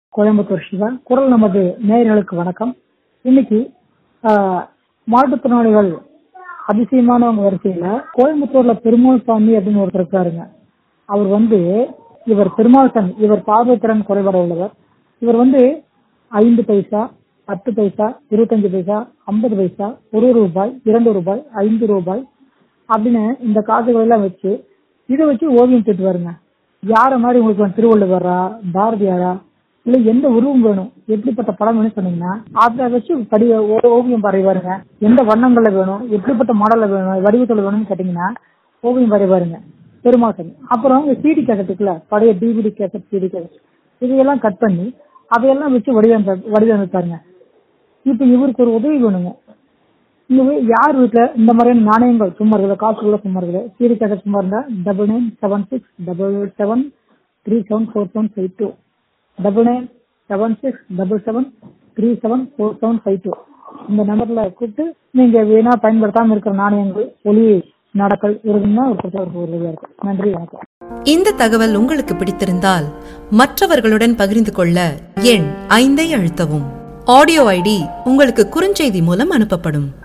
கோயம்புத்தூர் சிவா குரல் நமது நேயர்களுக்கு வணக்கம் இன்னைக்கு ஆஹ், மாற்றுத்திறனாளிகள் அதிசயமானவங்க வரிசையில கோயம்புத்தூர்ல பெருமாள் சாமி அப்படின்னு ஒருத்தர் இருக்காருங்க அவர் வந்து இவர் பெருமாள் சாமி இவர் பார்வைத்திறன் குறைபாடு உள்ளவர் இவர் வந்து ஐந்து பைசா பத்து பைசா இருபத்தஞ்சு பைசா ஐம்பது பைசா ஒரு ரூபாய் இரண்டு ரூபாய் ஐந்து ரூபாய் அப்படின்னு இந்த காசுகள் எல்லாம் வச்சு இதை வச்சு ஓவியம் தீட்டுவாருங்க யார மாதிரி உங்களுக்கு வந்து திருவள்ளுவரா பாரதியாரா இல்ல எந்த உருவம் வேணும் எப்படிப்பட்ட படம் வேணும் சொன்னீங்கன்னா அதை வச்சு படி ஓ- ஓவியம் வரைவாருங்க எந்த வண்ணங்கள்ல வேணும் எப்படிப்பட்ட மாடல்ல வேணும் வடிவத்துல வேணும்னு கேட்டீங்கன்னா ஓவியம் வரைவாருங்க பெருமாசன் அப்புறம் சிடி கேசட் இருக்குல்ல பழைய டிவிடி கேசட் சிடி கேசட் இதையெல்லாம் கட் பண்ணி அதையெல்லாம் வச்சு வடிவமைப்ப வடிவமைப்பாருங்க இப்ப இவருக்கு ஒரு உதவி வேணுங்க இந்த வே- யார் வீட்டுல இந்த மாதிரியான நாணயங்கள் சும்மா இருக்குது காசு உள்ள சும்மா இருக்குது சீரி கேசட் சும்மா இருந்தா double nine seven six double seven three seven four seven five two double nine seven six double seven three seven four seven five two இந்த நம்பர்ல கூப்பிட்டு நீங்க வீணா பயன்படுத்தாம இருக்கிற நாணயங்கள் ஒளி நடக்கல் இருக்குன்னா ஒரு கொடுத்தா ஒரு உதவியா இருக்கும் நன்றி வணக்கம் இந்த தகவல் உங்களுக்கு பிடித்திருந்தால் மற்றவர்களுடன் பகிர்ந்து கொள்ள எண் ஐந்தை அழுத்தவும் ஆடியோ ஐடி உங்களுக்கு குறுஞ்செய்தி மூலம் அனுப்பப்படும்